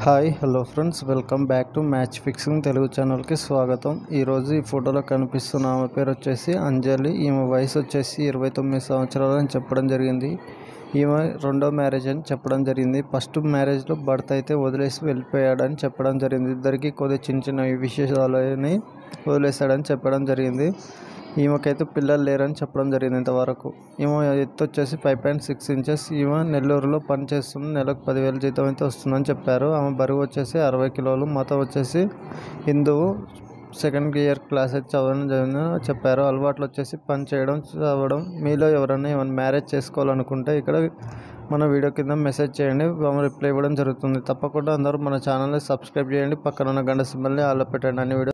hi hello friends welcome back to match fixing Telugu ఛానల్కి స్వాగతం ఈరోజు ఈ ఫోటోలో కనిపిస్తున్న ఆమె పేరు వచ్చేసి అంజలి ఈమె వయసు వచ్చేసి ఇరవై తొమ్మిది సంవత్సరాలు అని చెప్పడం జరిగింది ఈమె రెండో మ్యారేజ్ అని చెప్పడం జరిగింది ఫస్ట్ మ్యారేజ్లో భర్త అయితే వదిలేసి వెళ్ళిపోయాడని చెప్పడం జరిగింది ఇద్దరికి కొద్ది చిన్న చిన్న విశేషాలని వదిలేశాడని చెప్పడం జరిగింది ఈమెకైతే పిల్లలు లేరని చెప్పడం జరిగింది ఇంతవరకు ఈమె ఎత్తు వచ్చేసి ఫైవ్ పాయింట్ సిక్స్ ఇంచెస్ ఈమె నెల్లూరులో పనిచేస్తుంది నెలకు పదివేల జీతం అయితే వస్తుందని చెప్పారు ఆమె బరువు వచ్చేసి అరవై కిలోలు మతం వచ్చేసి హిందువు సెకండ్ ఇయర్ క్లాస్ అయితే చదవడం జరిగిందని చెప్పారు అలవాట్లు వచ్చేసి పని చేయడం చదవడం మీలో ఎవరైనా ఏమైనా మ్యారేజ్ చేసుకోవాలనుకుంటే ఇక్కడ మన వీడియో కింద మెసేజ్ చేయండి ఆమె రిప్లై ఇవ్వడం జరుగుతుంది తప్పకుండా అందరూ మన ఛానల్ని సబ్స్క్రైబ్ చేయండి పక్కన ఉన్న గంట సింబల్ని ఆలో పెట్టండి అన్ని వీడియో